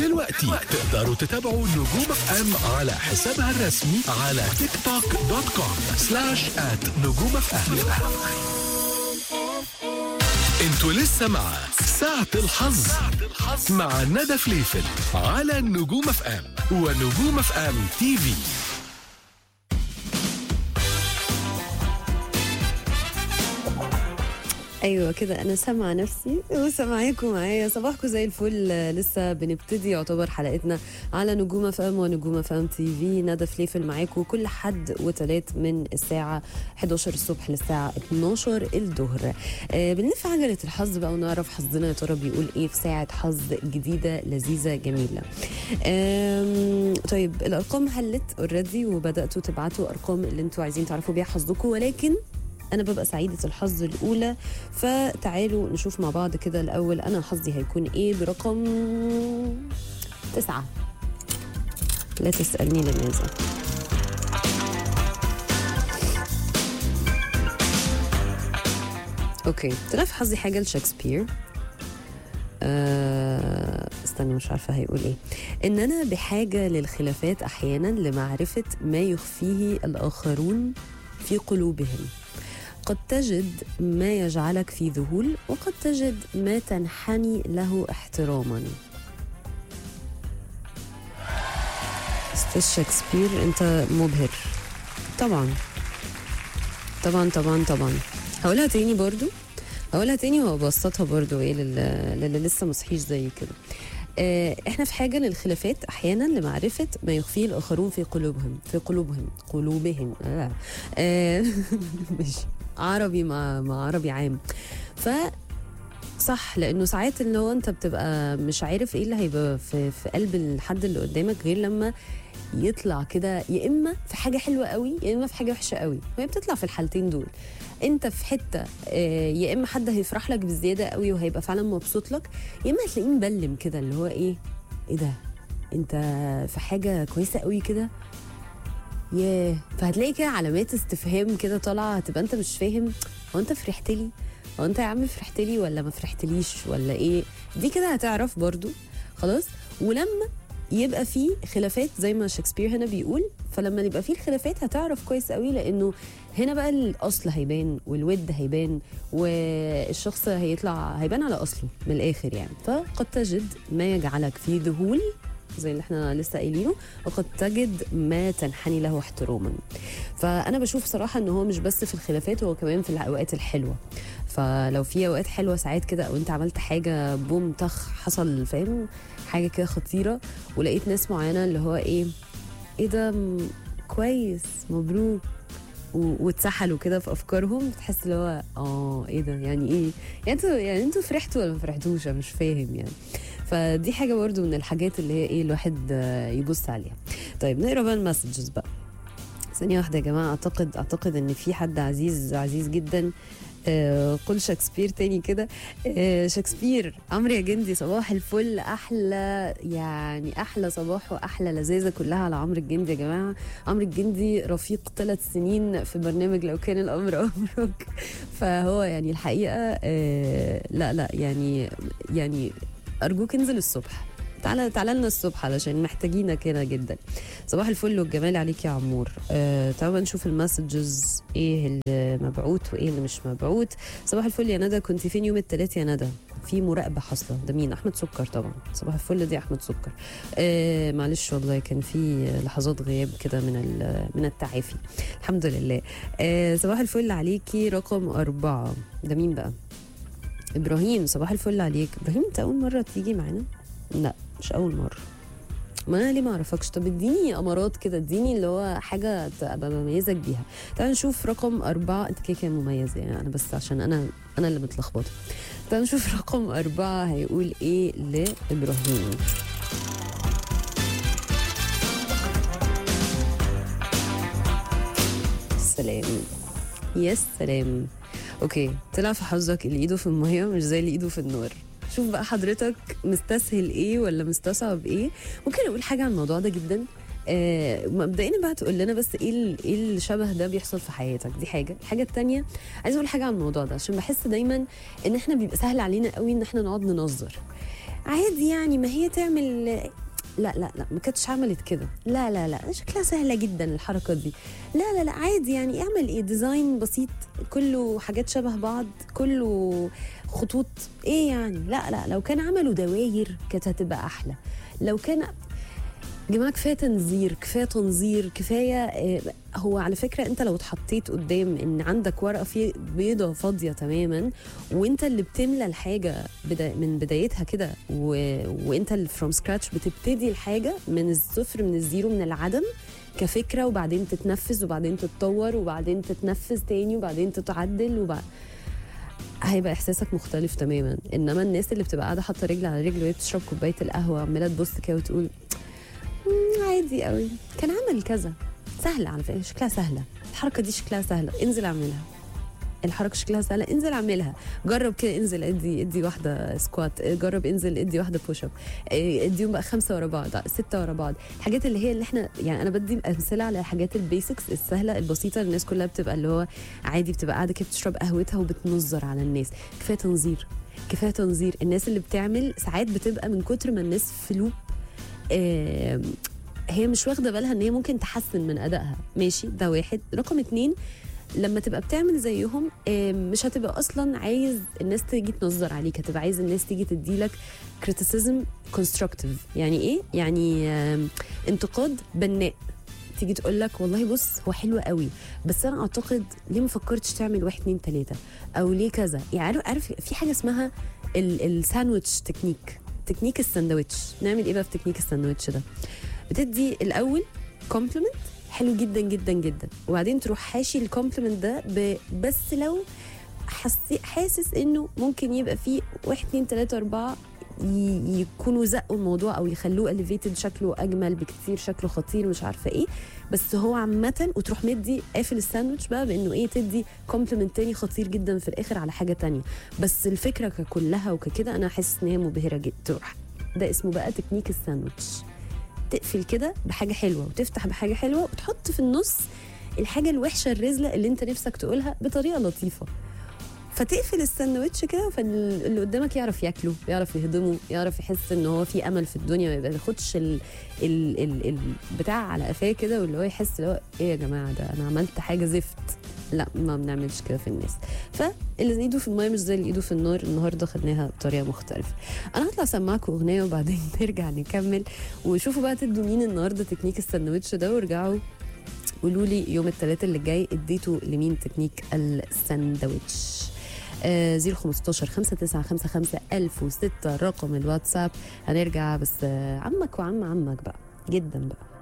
دلوقتي تقدروا تتابعوا نجوم اف ام على حسابها الرسمي على تيك توك دوت كوم سلاش ات نجوم اف ام انتوا لسه مع ساعة الحظ مع ندى فليفل على نجوم اف ام ونجوم اف ام تي في ايوه كده انا سامعه نفسي وسامعاكم معايا صباحكم زي الفل لسه بنبتدي يعتبر حلقتنا على نجوم اف ام ونجوم اف ام تي في ندى فليفل معاكم كل حد وتلات من الساعه 11 الصبح للساعه 12 الظهر آه بنلف عجله الحظ بقى ونعرف حظنا يا ترى بيقول ايه في ساعه حظ جديده لذيذه جميله آم، طيب الارقام هلت اوريدي وبداتوا تبعتوا ارقام اللي انتوا عايزين تعرفوا بيها حظكم ولكن انا ببقى سعيده الحظ الاولى فتعالوا نشوف مع بعض كده الاول انا حظي هيكون ايه برقم تسعة لا تسالني لماذا اوكي طلع في حظي حاجه لشكسبير آه، استنى مش عارفه هيقول ايه ان انا بحاجه للخلافات احيانا لمعرفه ما يخفيه الاخرون في قلوبهم قد تجد ما يجعلك في ذهول وقد تجد ما تنحني له احتراما استاذ شكسبير انت مبهر طبعا طبعا طبعا طبعا هقولها تاني برضو هقولها تاني وابسطها برضو ايه لل- للي لسه مصحيش زي كده آه، احنا في حاجه للخلافات احيانا لمعرفه ما يخفيه الاخرون في قلوبهم في قلوبهم قلوبهم آه. آه. ماشي عربي مع مع عربي عام ف صح لانه ساعات اللي هو انت بتبقى مش عارف ايه اللي هيبقى في, في قلب الحد اللي قدامك غير لما يطلع كده يا اما في حاجه حلوه قوي يا اما في حاجه وحشه قوي وهي بتطلع في الحالتين دول انت في حته آه، يا اما حد هيفرح لك بزياده قوي وهيبقى فعلا مبسوط لك يا اما هتلاقيه مبلم كده اللي هو ايه ايه ده انت في حاجه كويسه قوي كده ياه فهتلاقي كده علامات استفهام كده طالعه هتبقى انت مش فاهم هو انت فرحت لي هو انت يا عم فرحت لي ولا ما فرحتليش ولا ايه دي كده هتعرف برضو خلاص ولما يبقى في خلافات زي ما شكسبير هنا بيقول فلما يبقى في الخلافات هتعرف كويس قوي لانه هنا بقى الاصل هيبان والود هيبان والشخص هيطلع هيبان على اصله من الاخر يعني فقد تجد ما يجعلك في ذهول زي اللي احنا لسه قايلينه وقد تجد ما تنحني له احتراما فانا بشوف صراحه ان هو مش بس في الخلافات هو كمان في الاوقات الحلوه فلو في اوقات حلوه ساعات كده او انت عملت حاجه بوم طخ حصل فاهم حاجه كده خطيره ولقيت ناس معينه اللي هو ايه ايه ده م- كويس مبروك و- واتسحلوا كده في افكارهم تحس اللي هو اه ايه ده يعني ايه يعني انتوا يعني انتوا فرحتوا ولا ما فرحتوش انا مش فاهم يعني فدي حاجه برضو من الحاجات اللي هي ايه الواحد آه، يبص عليها طيب نقرا بقى المسجز بقى ثانية واحدة يا جماعة أعتقد أعتقد إن في حد عزيز عزيز جدا آه قول شكسبير تاني كده آه شكسبير عمرو يا جندي صباح الفل أحلى يعني أحلى صباح وأحلى لذاذة كلها على عمرو الجندي يا جماعة عمرو الجندي رفيق ثلاث سنين في برنامج لو كان الأمر أمرك فهو يعني الحقيقة آه لا لا يعني يعني أرجوك انزل الصبح تعالى تعالى لنا الصبح علشان محتاجينك هنا جدا صباح الفل والجمال عليك يا عمور آه تعالوا نشوف المسجز ايه اللي مبعوت وايه اللي مش مبعوت صباح الفل يا ندى كنت فين يوم الثلاث يا ندى في مراقبه حاصله ده مين احمد سكر طبعا صباح الفل دي احمد سكر آه معلش والله كان في لحظات غياب كده من ال- من التعافي الحمد لله آه صباح الفل عليكي رقم أربعة ده مين بقى ابراهيم صباح الفل عليك ابراهيم انت اول مره تيجي معانا لا مش اول مره ما انا ليه ما اعرفكش طب اديني امارات كده اديني اللي هو حاجه ابقى بميزك بيها تعال نشوف رقم أربعة انت كده كده مميز يعني انا بس عشان انا انا اللي متلخبطه تعال نشوف رقم أربعة هيقول ايه لابراهيم سلام يا سلام اوكي طلع في حظك اللي ايده في الميه مش زي اللي ايده في النار شوف بقى حضرتك مستسهل ايه ولا مستصعب ايه ممكن اقول حاجه عن الموضوع ده جدا آه مبدئيا بقى تقول لنا بس ايه ال- ايه الشبه ده بيحصل في حياتك دي حاجه الحاجه التانية عايزه اقول حاجه عن الموضوع ده عشان بحس دايما ان احنا بيبقى سهل علينا قوي ان احنا نقعد ننظر عادي يعني ما هي تعمل لا لا لا ما كانتش عملت كده لا لا لا شكلها سهله جدا الحركه دي لا لا لا عادي يعني اعمل ايه ديزاين بسيط كله حاجات شبه بعض كله خطوط ايه يعني لا لا لو كان عملوا دواير كانت هتبقى احلى لو كان يا جماعه كفايه تنظير كفايه تنظير كفايه آه، هو على فكره انت لو اتحطيت قدام ان عندك ورقه فيه بيضه فاضيه تماما وانت اللي بتملى الحاجه بدا من بدايتها كده و... وانت اللي فروم سكراتش بتبتدي الحاجه من الصفر من الزيرو من العدم كفكره وبعدين تتنفذ وبعدين تتطور وبعدين تتنفذ تاني وبعدين تتعدل وبعد هيبقى احساسك مختلف تماما انما الناس اللي بتبقى قاعده حاطه رجل على رجل وهي بتشرب كوبايه القهوه عماله تبص كده وتقول "مم، عادي قوي كان عمل كذا سهله على فكره شكلها سهله الحركه دي شكلها سهله انزل اعملها الحركه شكلها سهله انزل اعملها جرب كده انزل ادي ادي واحده سكوات جرب انزل ادي واحده بوش اب اديهم بقى خمسه ورا بعض سته ورا بعض الحاجات اللي هي اللي احنا يعني انا بدي امثله على الحاجات البيسكس السهله البسيطه اللي الناس كلها بتبقى اللي هو عادي بتبقى قاعده كده بتشرب قهوتها وبتنظر على الناس كفايه تنظير كفايه تنظير الناس اللي بتعمل ساعات بتبقى من كتر ما الناس في لوب آم، هي مش واخده بالها ان هي ممكن تحسن من ادائها ماشي ده واحد رقم اتنين لما تبقى بتعمل زيهم آم، مش هتبقى اصلا عايز الناس تيجي تنظر عليك هتبقى عايز الناس تيجي تديلك كريتيسيزم كونستراكتيف يعني ايه يعني آم، انتقاد بناء تيجي تقول لك والله بص هو حلو قوي بس انا اعتقد ليه ما فكرتش تعمل واحد اتنين تلاته او ليه كذا يعني عارف عارف في حاجه اسمها ال- الساندويتش تكنيك تكنيك الساندويتش نعمل ايه بقى في تكنيك الساندويتش ده بتدي الاول كومبلمنت حلو جدا جدا جدا وبعدين تروح حاشي الكومبلمنت ده ب- بس لو حسي حاسس انه ممكن يبقى فيه واحد اتنين تلاته اربعه ي- يكونوا زقوا الموضوع او يخلوه اليفيتد شكله اجمل بكتير شكله خطير مش عارفه ايه بس هو عامه وتروح مدي قافل الساندوتش بقى بانه ايه تدي كومبلمنت تاني خطير جدا في الاخر على حاجه تانية بس الفكره ككلها وككده انا حاسس ان هي مبهره جدا تروح ده اسمه بقى تكنيك الساندوتش تقفل كده بحاجه حلوه وتفتح بحاجه حلوه وتحط في النص الحاجه الوحشه الرزله اللي انت نفسك تقولها بطريقه لطيفه فتقفل الساندوتش كده فاللي قدامك يعرف ياكله يعرف يهضمه يعرف يحس ان هو في امل في الدنيا ما ياخدش ال ال ال البتاع على قفاه كده واللي هو يحس اللي هو ايه يا جماعه ده انا عملت حاجه زفت لا ما بنعملش كده في الناس فاللي ايده في المايه مش زي اللي ايده في النار النهارده خدناها بطريقه مختلفه انا هطلع اسمعكم اغنيه وبعدين نرجع نكمل وشوفوا بقى تدوا مين النهارده تكنيك الساندوتش ده وارجعوا قولوا لي يوم الثلاثاء اللي جاي اديتوا لمين تكنيك الساندوتش آه 015 5955 1006 رقم الواتساب هنرجع بس آه عمك وعم عمك بقى جدا بقى